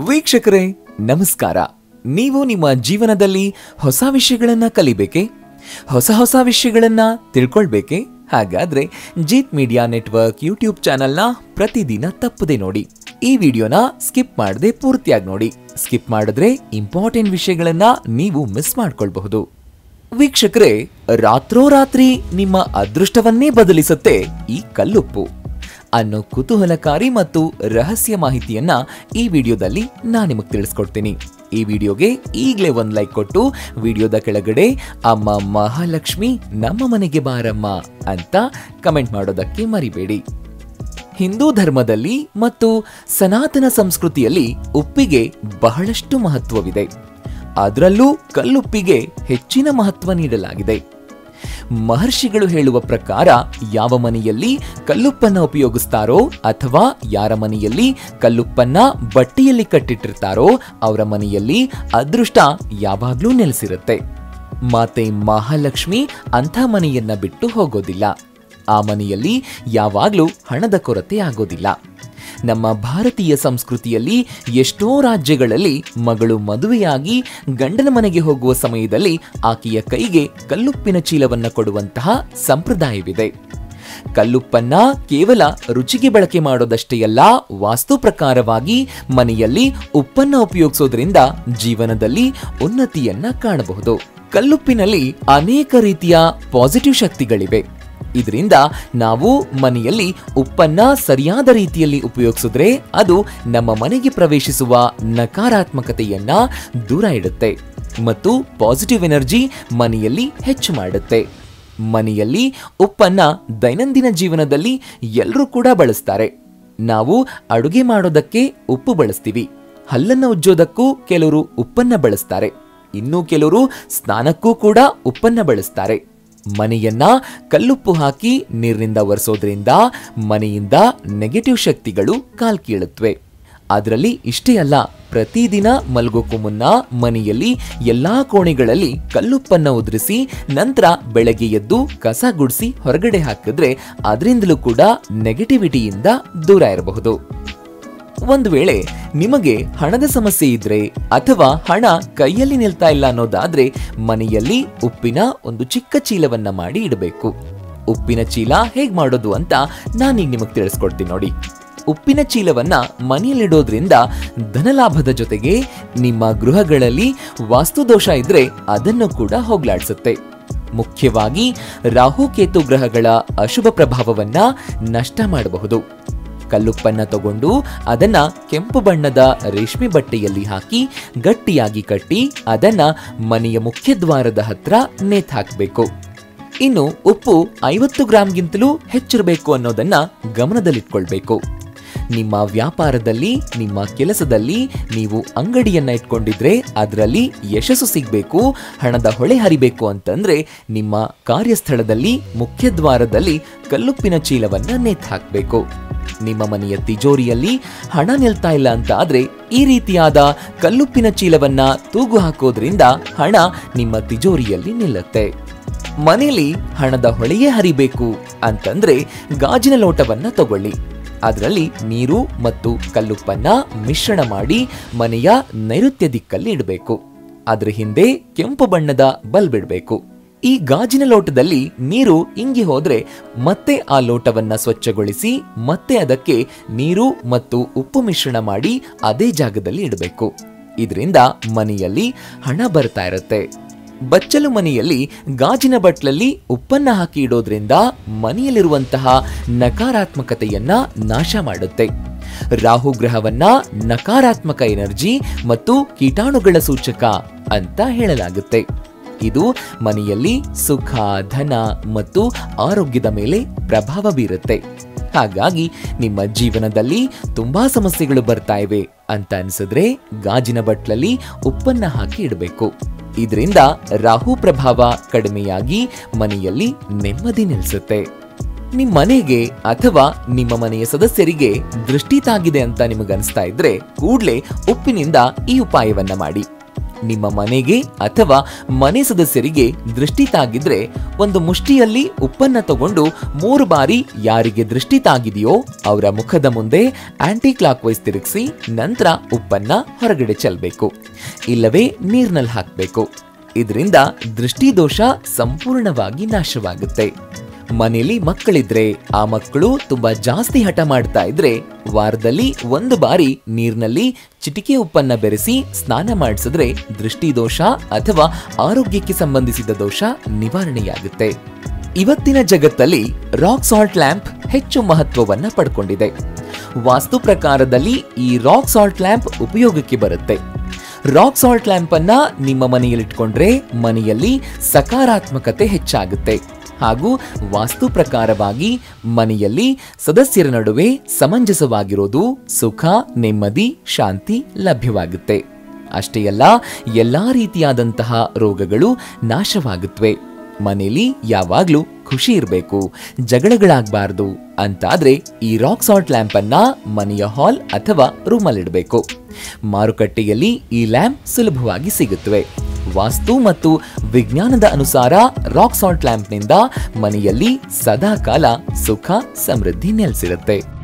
ವೀಕ್ಷಕರೇ ನಮಸ್ಕಾರ ನೀವು ನಿಮ್ಮ ಜೀವನದಲ್ಲಿ ಹೊಸ ವಿಷಯಗಳನ್ನ ಕಲಿಬೇಕೆ ಹೊಸ ಹೊಸ ವಿಷಯಗಳನ್ನ ತಿಳ್ಕೊಳ್ಬೇಕೆ ಹಾಗಾದ್ರೆ ಜೀತ್ ಮೀಡಿಯಾ ನೆಟ್ವರ್ಕ್ ಯೂಟ್ಯೂಬ್ ಚಾನೆಲ್ನ ಪ್ರತಿದಿನ ತಪ್ಪದೆ ನೋಡಿ ಈ ವಿಡಿಯೋನ ಸ್ಕಿಪ್ ಮಾಡದೆ ಪೂರ್ತಿಯಾಗಿ ನೋಡಿ ಸ್ಕಿಪ್ ಮಾಡಿದ್ರೆ ಇಂಪಾರ್ಟೆಂಟ್ ವಿಷಯಗಳನ್ನ ನೀವು ಮಿಸ್ ಮಾಡ್ಕೊಳ್ಬಹುದು ವೀಕ್ಷಕರೇ ರಾತ್ರೋರಾತ್ರಿ ನಿಮ್ಮ ಅದೃಷ್ಟವನ್ನೇ ಬದಲಿಸುತ್ತೆ ಈ ಕಲ್ಲುಪ್ಪು ಅನ್ನೋ ಕುತೂಹಲಕಾರಿ ಮತ್ತು ರಹಸ್ಯ ಮಾಹಿತಿಯನ್ನ ಈ ವಿಡಿಯೋದಲ್ಲಿ ನಾನು ನಿಮಗೆ ತಿಳಿಸ್ಕೊಡ್ತೀನಿ ಈ ವಿಡಿಯೋಗೆ ಈಗಲೇ ಒಂದು ಲೈಕ್ ಕೊಟ್ಟು ವಿಡಿಯೋದ ಕೆಳಗಡೆ ಅಮ್ಮ ಮಹಾಲಕ್ಷ್ಮಿ ನಮ್ಮ ಮನೆಗೆ ಬಾರಮ್ಮ ಅಂತ ಕಮೆಂಟ್ ಮಾಡೋದಕ್ಕೆ ಮರಿಬೇಡಿ ಹಿಂದೂ ಧರ್ಮದಲ್ಲಿ ಮತ್ತು ಸನಾತನ ಸಂಸ್ಕೃತಿಯಲ್ಲಿ ಉಪ್ಪಿಗೆ ಬಹಳಷ್ಟು ಮಹತ್ವವಿದೆ ಅದರಲ್ಲೂ ಕಲ್ಲುಪ್ಪಿಗೆ ಹೆಚ್ಚಿನ ಮಹತ್ವ ನೀಡಲಾಗಿದೆ ಮಹರ್ಷಿಗಳು ಹೇಳುವ ಪ್ರಕಾರ ಯಾವ ಮನೆಯಲ್ಲಿ ಕಲ್ಲುಪ್ಪನ್ನ ಉಪಯೋಗಿಸ್ತಾರೋ ಅಥವಾ ಯಾರ ಮನೆಯಲ್ಲಿ ಕಲ್ಲುಪ್ಪನ್ನ ಬಟ್ಟೆಯಲ್ಲಿ ಕಟ್ಟಿಟ್ಟಿರ್ತಾರೋ ಅವರ ಮನೆಯಲ್ಲಿ ಅದೃಷ್ಟ ಯಾವಾಗ್ಲೂ ನೆಲೆಸಿರುತ್ತೆ ಮಾತೆ ಮಹಾಲಕ್ಷ್ಮಿ ಅಂಥ ಮನೆಯನ್ನ ಬಿಟ್ಟು ಹೋಗೋದಿಲ್ಲ ಆ ಮನೆಯಲ್ಲಿ ಯಾವಾಗ್ಲೂ ಹಣದ ಕೊರತೆ ಆಗೋದಿಲ್ಲ ನಮ್ಮ ಭಾರತೀಯ ಸಂಸ್ಕೃತಿಯಲ್ಲಿ ಎಷ್ಟೋ ರಾಜ್ಯಗಳಲ್ಲಿ ಮಗಳು ಮದುವೆಯಾಗಿ ಗಂಡನ ಮನೆಗೆ ಹೋಗುವ ಸಮಯದಲ್ಲಿ ಆಕೆಯ ಕೈಗೆ ಕಲ್ಲುಪ್ಪಿನ ಚೀಲವನ್ನ ಕೊಡುವಂತಹ ಸಂಪ್ರದಾಯವಿದೆ ಕಲ್ಲುಪ್ಪನ್ನ ಕೇವಲ ರುಚಿಗೆ ಬಳಕೆ ಮಾಡೋದಷ್ಟೇ ಅಲ್ಲ ವಾಸ್ತು ಪ್ರಕಾರವಾಗಿ ಮನೆಯಲ್ಲಿ ಉಪ್ಪನ್ನ ಉಪಯೋಗಿಸೋದ್ರಿಂದ ಜೀವನದಲ್ಲಿ ಉನ್ನತಿಯನ್ನ ಕಾಣಬಹುದು ಕಲ್ಲುಪ್ಪಿನಲ್ಲಿ ಅನೇಕ ರೀತಿಯ ಪಾಸಿಟಿವ್ ಶಕ್ತಿಗಳಿವೆ ಇದರಿಂದ ನಾವು ಮನೆಯಲ್ಲಿ ಉಪ್ಪನ್ನ ಸರಿಯಾದ ರೀತಿಯಲ್ಲಿ ಉಪಯೋಗಿಸಿದ್ರೆ ಅದು ನಮ್ಮ ಮನೆಗೆ ಪ್ರವೇಶಿಸುವ ನಕಾರಾತ್ಮಕತೆಯನ್ನ ದೂರ ಇಡುತ್ತೆ ಮತ್ತು ಪಾಸಿಟಿವ್ ಎನರ್ಜಿ ಮನೆಯಲ್ಲಿ ಹೆಚ್ಚು ಮಾಡುತ್ತೆ ಮನೆಯಲ್ಲಿ ಉಪ್ಪನ್ನ ದೈನಂದಿನ ಜೀವನದಲ್ಲಿ ಎಲ್ಲರೂ ಕೂಡ ಬಳಸ್ತಾರೆ ನಾವು ಅಡುಗೆ ಮಾಡೋದಕ್ಕೆ ಉಪ್ಪು ಬಳಸ್ತೀವಿ ಹಲ್ಲನ್ನ ಉಜ್ಜೋದಕ್ಕೂ ಕೆಲವರು ಉಪ್ಪನ್ನ ಬಳಸ್ತಾರೆ ಇನ್ನು ಕೆಲವರು ಸ್ನಾನಕ್ಕೂ ಕೂಡ ಉಪ್ಪನ್ನ ಬಳಸ್ತಾರೆ ಮನೆಯನ್ನ ಕಲ್ಲುಪ್ಪು ಹಾಕಿ ನೀರಿನಿಂದ ಒರೆಸೋದ್ರಿಂದ ಮನೆಯಿಂದ ನೆಗೆಟಿವ್ ಶಕ್ತಿಗಳು ಕಾಲ್ಕೀಳುತ್ತವೆ ಅದರಲ್ಲಿ ಇಷ್ಟೇ ಅಲ್ಲ ಪ್ರತಿದಿನ ಮಲಗೋಕ್ಕೂ ಮುನ್ನ ಮನೆಯಲ್ಲಿ ಎಲ್ಲಾ ಕೋಣೆಗಳಲ್ಲಿ ಕಲ್ಲುಪ್ಪನ್ನ ಉದುರಿಸಿ ನಂತರ ಬೆಳಗ್ಗೆ ಎದ್ದು ಕಸ ಗುಡಿಸಿ ಹೊರಗಡೆ ಹಾಕಿದ್ರೆ ಅದರಿಂದಲೂ ಕೂಡ ನೆಗೆಟಿವಿಟಿಯಿಂದ ದೂರ ಇರಬಹುದು ಒಂದು ವೇಳೆ ನಿಮಗೆ ಹಣದ ಸಮಸ್ಯೆ ಇದ್ರೆ ಅಥವಾ ಹಣ ಕೈಯಲ್ಲಿ ನಿಲ್ತಾ ಇಲ್ಲ ಅನ್ನೋದಾದ್ರೆ ಮನೆಯಲ್ಲಿ ಉಪ್ಪಿನ ಒಂದು ಚಿಕ್ಕ ಚೀಲವನ್ನ ಮಾಡಿ ಇಡಬೇಕು ಉಪ್ಪಿನ ಚೀಲ ಹೇಗ್ ಮಾಡೋದು ಅಂತ ನಾನೀಗ ನಿಮಗೆ ತಿಳಿಸ್ಕೊಡ್ತೀನಿ ನೋಡಿ ಉಪ್ಪಿನ ಚೀಲವನ್ನ ಮನೆಯಲ್ಲಿಡೋದ್ರಿಂದ ಧನಲಾಭದ ಜೊತೆಗೆ ನಿಮ್ಮ ಗೃಹಗಳಲ್ಲಿ ವಾಸ್ತುದೋಷ ಇದ್ರೆ ಅದನ್ನು ಕೂಡ ಹೋಗ್ಲಾಡ್ಸುತ್ತೆ ಮುಖ್ಯವಾಗಿ ರಾಹುಕೇತು ಗ್ರಹಗಳ ಅಶುಭ ಪ್ರಭಾವವನ್ನ ನಷ್ಟ ಮಾಡಬಹುದು ಕಲ್ಲುಪ್ಪನ್ನ ತಗೊಂಡು ಅದನ್ನ ಕೆಂಪು ಬಣ್ಣದ ರೇಷ್ಮೆ ಬಟ್ಟೆಯಲ್ಲಿ ಹಾಕಿ ಗಟ್ಟಿಯಾಗಿ ಕಟ್ಟಿ ಅದನ್ನ ಮನೆಯ ಮುಖ್ಯ ದ್ವಾರದ ಹತ್ರ ನೇತ್ ಹಾಕಬೇಕು ಇನ್ನು ಉಪ್ಪು ಐವತ್ತು ಗ್ರಾಂಗಿಂತಲೂ ಹೆಚ್ಚಿರಬೇಕು ಅನ್ನೋದನ್ನ ಗಮನದಲ್ಲಿಟ್ಕೊಳ್ಬೇಕು ನಿಮ್ಮ ವ್ಯಾಪಾರದಲ್ಲಿ ನಿಮ್ಮ ಕೆಲಸದಲ್ಲಿ ನೀವು ಅಂಗಡಿಯನ್ನ ಇಟ್ಕೊಂಡಿದ್ರೆ ಅದರಲ್ಲಿ ಯಶಸ್ಸು ಸಿಗಬೇಕು ಹಣದ ಹೊಳೆ ಹರಿಬೇಕು ಅಂತಂದ್ರೆ ನಿಮ್ಮ ಕಾರ್ಯಸ್ಥಳದಲ್ಲಿ ಮುಖ್ಯ ದ್ವಾರದಲ್ಲಿ ಕಲ್ಲುಪ್ಪಿನ ಚೀಲವನ್ನ ನೇತ್ ಹಾಕಬೇಕು ನಿಮ್ಮ ಮನೆಯ ತಿಜೋರಿಯಲ್ಲಿ ಹಣ ನಿಲ್ತಾ ಇಲ್ಲ ಅಂತ ಆದ್ರೆ ಈ ರೀತಿಯಾದ ಕಲ್ಲುಪ್ಪಿನ ಚೀಲವನ್ನ ತೂಗು ಹಾಕೋದ್ರಿಂದ ಹಣ ನಿಮ್ಮ ತಿಜೋರಿಯಲ್ಲಿ ನಿಲ್ಲುತ್ತೆ ಮನೆಯಲ್ಲಿ ಹಣದ ಹೊಳೆಯೇ ಹರಿಬೇಕು ಅಂತಂದ್ರೆ ಗಾಜಿನ ಲೋಟವನ್ನ ತಗೊಳ್ಳಿ ಅದರಲ್ಲಿ ನೀರು ಮತ್ತು ಕಲ್ಲುಪ್ಪನ್ನ ಮಿಶ್ರಣ ಮಾಡಿ ಮನೆಯ ನೈಋತ್ಯ ದಿಕ್ಕಲ್ಲಿ ಇಡಬೇಕು ಅದ್ರ ಹಿಂದೆ ಕೆಂಪು ಬಣ್ಣದ ಬಲ್ಬ್ ಇಡಬೇಕು ಈ ಗಾಜಿನ ಲೋಟದಲ್ಲಿ ನೀರು ಇಂಗಿ ಹೋದ್ರೆ ಮತ್ತೆ ಆ ಲೋಟವನ್ನ ಸ್ವಚ್ಛಗೊಳಿಸಿ ಮತ್ತೆ ಅದಕ್ಕೆ ನೀರು ಮತ್ತು ಉಪ್ಪು ಮಿಶ್ರಣ ಮಾಡಿ ಅದೇ ಜಾಗದಲ್ಲಿ ಇಡಬೇಕು ಇದರಿಂದ ಮನೆಯಲ್ಲಿ ಹಣ ಬರ್ತಾ ಇರುತ್ತೆ ಬಚ್ಚಲು ಮನೆಯಲ್ಲಿ ಗಾಜಿನ ಬಟ್ಲಲ್ಲಿ ಉಪ್ಪನ್ನ ಹಾಕಿ ಇಡೋದ್ರಿಂದ ಮನೆಯಲ್ಲಿರುವಂತಹ ನಕಾರಾತ್ಮಕತೆಯನ್ನ ನಾಶ ಮಾಡುತ್ತೆ ರಾಹು ಗ್ರಹವನ್ನ ನಕಾರಾತ್ಮಕ ಎನರ್ಜಿ ಮತ್ತು ಕೀಟಾಣುಗಳ ಸೂಚಕ ಅಂತ ಹೇಳಲಾಗುತ್ತೆ ಇದು ಮನೆಯಲ್ಲಿ ಸುಖ ಧನ ಮತ್ತು ಆರೋಗ್ಯದ ಮೇಲೆ ಪ್ರಭಾವ ಬೀರುತ್ತೆ ಹಾಗಾಗಿ ನಿಮ್ಮ ಜೀವನದಲ್ಲಿ ತುಂಬಾ ಸಮಸ್ಯೆಗಳು ಬರ್ತಾ ಇವೆ ಅಂತ ಅನ್ಸಿದ್ರೆ ಗಾಜಿನ ಬಟ್ಲಲ್ಲಿ ಉಪ್ಪನ್ನ ಹಾಕಿ ಇಡಬೇಕು ಇದರಿಂದ ರಾಹು ಪ್ರಭಾವ ಕಡಿಮೆಯಾಗಿ ಮನೆಯಲ್ಲಿ ನೆಮ್ಮದಿ ನಿಲ್ಲಿಸುತ್ತೆ ನಿಮ್ಮ ಮನೆಗೆ ಅಥವಾ ನಿಮ್ಮ ಮನೆಯ ಸದಸ್ಯರಿಗೆ ದೃಷ್ಟಿ ತಾಗಿದೆ ಅಂತ ನಿಮಗನ್ಸ್ತಾ ಇದ್ರೆ ಕೂಡ್ಲೆ ಉಪ್ಪಿನಿಂದ ಈ ಉಪಾಯವನ್ನ ಮಾಡಿ ನಿಮ್ಮ ಮನೆಗೆ ಅಥವಾ ಮನೆ ಸದಸ್ಯರಿಗೆ ದೃಷ್ಟಿ ತಾಗಿದ್ರೆ ಒಂದು ಮುಷ್ಟಿಯಲ್ಲಿ ಉಪ್ಪನ್ನ ತಗೊಂಡು ಮೂರು ಬಾರಿ ಯಾರಿಗೆ ದೃಷ್ಟಿ ತಾಗಿದೆಯೋ ಅವರ ಮುಖದ ಮುಂದೆ ಆಂಟಿ ಕ್ಲಾಕ್ ವೈಸ್ ತಿರುಗಿಸಿ ನಂತರ ಉಪ್ಪನ್ನ ಹೊರಗಡೆ ಚೆಲ್ಲಬೇಕು ಇಲ್ಲವೇ ನೀರ್ನಲ್ಲಿ ಹಾಕಬೇಕು ಇದರಿಂದ ದೃಷ್ಟಿದೋಷ ಸಂಪೂರ್ಣವಾಗಿ ನಾಶವಾಗುತ್ತೆ ಮನೆಯಲ್ಲಿ ಮಕ್ಕಳಿದ್ರೆ ಆ ಮಕ್ಕಳು ತುಂಬಾ ಜಾಸ್ತಿ ಹಠ ಮಾಡ್ತಾ ಇದ್ರೆ ವಾರದಲ್ಲಿ ಒಂದು ಬಾರಿ ನೀರಿನಲ್ಲಿ ಚಿಟಿಕೆ ಉಪ್ಪನ್ನ ಬೆರೆಸಿ ಸ್ನಾನ ಮಾಡಿಸಿದ್ರೆ ದೃಷ್ಟಿದೋಷ ಅಥವಾ ಆರೋಗ್ಯಕ್ಕೆ ಸಂಬಂಧಿಸಿದ ದೋಷ ನಿವಾರಣೆಯಾಗುತ್ತೆ ಇವತ್ತಿನ ಜಗತ್ತಲ್ಲಿ ರಾಕ್ ಸಾಲ್ಟ್ ಲ್ಯಾಂಪ್ ಹೆಚ್ಚು ಮಹತ್ವವನ್ನ ಪಡ್ಕೊಂಡಿದೆ ವಾಸ್ತು ಪ್ರಕಾರದಲ್ಲಿ ಈ ರಾಕ್ ಸಾಲ್ಟ್ ಲ್ಯಾಂಪ್ ಉಪಯೋಗಕ್ಕೆ ಬರುತ್ತೆ ರಾಕ್ ಸಾಲ್ಟ್ ಲ್ಯಾಂಪ್ ಅನ್ನ ನಿಮ್ಮ ಮನೆಯಲ್ಲಿಟ್ಕೊಂಡ್ರೆ ಮನೆಯಲ್ಲಿ ಸಕಾರಾತ್ಮಕತೆ ಹೆಚ್ಚಾಗುತ್ತೆ ಹಾಗೂ ವಾಸ್ತು ಪ್ರಕಾರವಾಗಿ ಮನೆಯಲ್ಲಿ ಸದಸ್ಯರ ನಡುವೆ ಸಮಂಜಸವಾಗಿರೋದು ಸುಖ ನೆಮ್ಮದಿ ಶಾಂತಿ ಲಭ್ಯವಾಗುತ್ತೆ ಅಷ್ಟೇ ಅಲ್ಲ ಎಲ್ಲಾ ರೀತಿಯಾದಂತಹ ರೋಗಗಳು ನಾಶವಾಗುತ್ತವೆ ಮನೆಯಲ್ಲಿ ಯಾವಾಗ್ಲೂ ಖುಷಿ ಇರಬೇಕು ಜಗಳಗಳಾಗಬಾರ್ದು ಅಂತಾದ್ರೆ ಈ ರಾಕ್ ಸಾಲ್ಟ್ ಲ್ಯಾಂಪ್ ಅನ್ನ ಮನೆಯ ಹಾಲ್ ಅಥವಾ ರೂಮಲ್ಲಿಡಬೇಕು ಮಾರುಕಟ್ಟೆಯಲ್ಲಿ ಈ ಲ್ಯಾಂಪ್ ಸುಲಭವಾಗಿ ಸಿಗುತ್ತವೆ ವಾಸ್ತು ಮತ್ತು ವಿಜ್ಞಾನದ ಅನುಸಾರ ರಾಕ್ ಸಾಲ್ಟ್ ಲ್ಯಾಂಪ್ನಿಂದ ಮನೆಯಲ್ಲಿ ಸದಾ ಕಾಲ ಸುಖ ಸಮೃದ್ಧಿ ನೆಲೆಸಿರುತ್ತೆ